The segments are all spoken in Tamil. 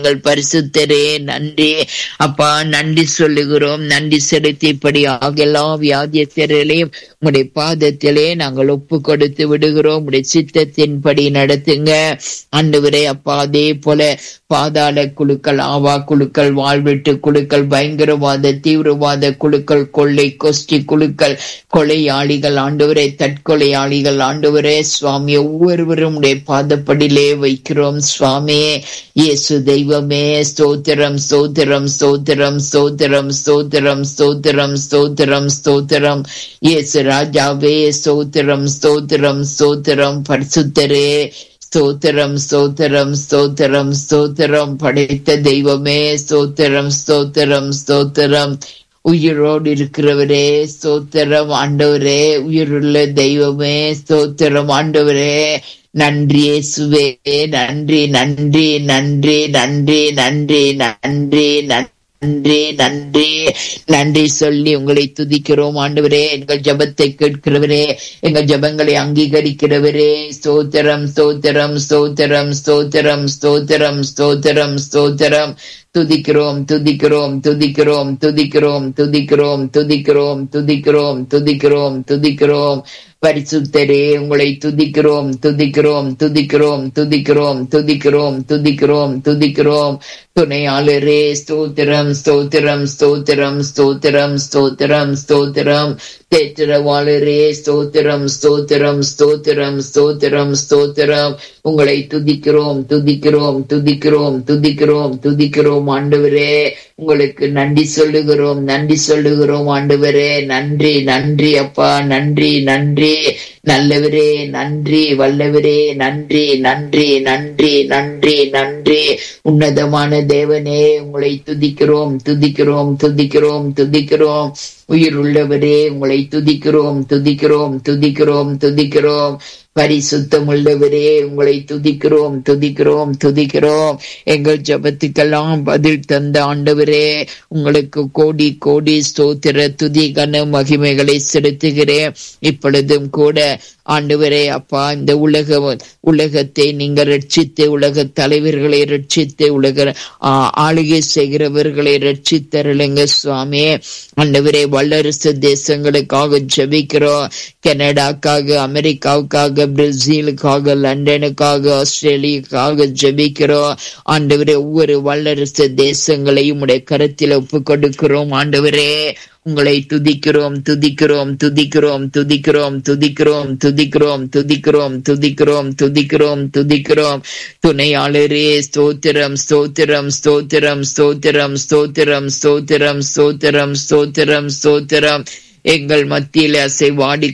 நாங்கள் பரிசுத்தரே நன்றி அப்பா நன்றி சொல்லுகிறோம் நன்றி செலுத்தியபடியாக எல்லா வியாதியத்திலையும் உங்களுடைய பாதத்திலே நாங்கள் ஒப்பு கொடுத்து விடுகிறோம் உடைய சித்தத்தின்படி நடத்துங்க ஆண்டவரே அப்பா அதே போல பாதாள குழுக்கள் ஆவா குழுக்கள் வாழ்வெட்டு குழுக்கள் பயங்கரவாத தீவிரவாத குழுக்கள் கொள்ளை கொஸ்டி குழுக்கள் கொலையாளிகள் ஆண்டவரே தற்கொலையாளிகள் ஆண்டவரே சுவாமி ஒவ்வொருவரும் உடைய பாதப்படியிலே வைக்கிறோம் சுவாமி இயேசு தெய்வமே ஸ்தோத்திரம் ஸ்தோத்திரம் ஸ்தோத்திரம் ஸ்தோத்திரம் ஸ்தோத்திரம் ஸ்தோத்திரம் ஸ்தோத்திரம் ஸ்தோத்திரம் இயேசு ராஜாவே ஸ்தோத்திரம் ஸ்தோத்திரம் ஸ்தோத்திரம் பரிசுத்தரே ஸ்தோத்திரம் ஸ்தோத்திரம் ஸ்தோத்திரம் ஸ்தோத்திரம் படைத்த தெய்வமே ஸ்தோத்திரம் ஸ்தோத்திரம் ஸ்தோத்திரம் உயிரோடு இருக்கிறவரே ஸ்தோத்திரம் ஆண்டவரே உயிருள்ள தெய்வமே ஸ்தோத்திரம் ஆண்டவரே நன்றி இயேசுவே நன்றி நன்றி நன்றி நன்றி நன்றி நன்றி நன்றி நன்றி நன்றி சொல்லி உங்களை துதிக்கிறோம் ஆண்டவரே எங்கள் ஜபத்தை கேட்கிறவரே எங்கள் ஜபங்களை அங்கீகரிக்கிறவரே ஸ்தோத்திரம் ஸ்தோத்திரம் ஸ்தோத்திரம் ஸ்தோத்திரம் ஸ்தோத்திரம் ஸ்தோத்திரம் ஸ்தோத்திரம் துதிக்கிறோம் துதிக்கிறோம் துதிக்கிறோம் துதிக்கிறோம் துதிக்கிறோம் துதிக்கிறோம் துதிக்கிறோம் துதிக்கிறோம் துதிக்கிறோம் பரிசுத்தரே உங்களை துதிக்கிறோம் துதிக்கிறோம் துதிக்கிறோம் துதிக்கிறோம் துதிக்கிறோம் துதிக்கிறோம் துதிக்கிறோம் துணையாளரே ஸ்தோத்திரம் ஸ்தோத்திரம் ஸ்தோத்திரம் ஸ்தோத்திரம் ஸ்தோத்திரம் ஸ்தோத்திரம் தேற்றவாளரே ஸ்தோத்திரம் ஸ்தோத்திரம் ஸ்தோத்திரம் ஸ்தோத்திரம் ஸ்தோத்திரம் உங்களை துதிக்கிறோம் துதிக்கிறோம் துதிக்கிறோம் துதிக்கிறோம் துதிக்கிறோம் ஆண்டவரே உங்களுக்கு நன்றி சொல்லுகிறோம் நன்றி சொல்லுகிறோம் ஆண்டவரே நன்றி நன்றி அப்பா நன்றி நன்றி நல்லவரே நன்றி வல்லவரே நன்றி நன்றி நன்றி நன்றி நன்றி உன்னதமான தேவனே உங்களை துதிக்கிறோம் துதிக்கிறோம் துதிக்கிறோம் துதிக்கிறோம் உயிர் உள்ளவரே உங்களை துதிக்கிறோம் துதிக்கிறோம் துதிக்கிறோம் துதிக்கிறோம் பரிசுத்தம் உள்ளவரே உங்களை துதிக்கிறோம் துதிக்கிறோம் துதிக்கிறோம் எங்கள் ஜபத்துக்கெல்லாம் பதில் தந்த ஆண்டவரே உங்களுக்கு கோடி கோடி ஸ்தோத்திர துதி கன மகிமைகளை செலுத்துகிறேன் இப்பொழுதும் கூட ஆண்டவரே அப்பா இந்த உலக உலகத்தை நீங்க ரட்சித்து உலக தலைவர்களை ரட்சித்து உலக ஆளுகை செய்கிறவர்களை ரட்சித்தருளுங்க சுவாமி ஆண்டவரே வல்லரசு தேசங்களுக்காக ஜெபிக்கிறோம் கனடாக்காக அமெரிக்காவுக்காக பிரேசிலுக்காக லண்டனுக்காக ஆஸ்திரேலியாக்காக ஜெபிக்கிறோம் ஆண்டவரே ஒவ்வொரு வல்லரசு தேசங்களையும் உடைய கருத்தில் ஒப்பு கொடுக்கிறோம் ஆண்டவரே உங்களை துதிக்கிறோம் துதிக்கிறோம் துதிக்கிறோம் துதிக்கிறோம் துதிக்கிறோம் துதிக்கிறோம் துதிக்கிறோம் துதிக்கிறோம் துதிக்கிறோம் துதிக்கிறோம் துணையாளரே ஸ்தோத்திரம் ஸ்தோத்திரம் ஸ்தோத்திரம் ஸ்தோத்திரம் ஸ்தோத்திரம் ஸ்தோத்திரம் ஸ்தோத்திரம் ஸ்தோத்திரம் ஸ்தோத்திரம் எங்கள் மத்தியில்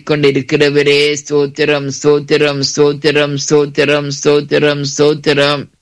அசைவாடிக்கொண்டிருக்கிறவரே ஸ்தோத்திரம் ஸ்தோத்திரம் ஸ்தோத்திரம் ஸ்தோத்திரம் ஸ்தோத்திரம் ஸ்தோத்திரம்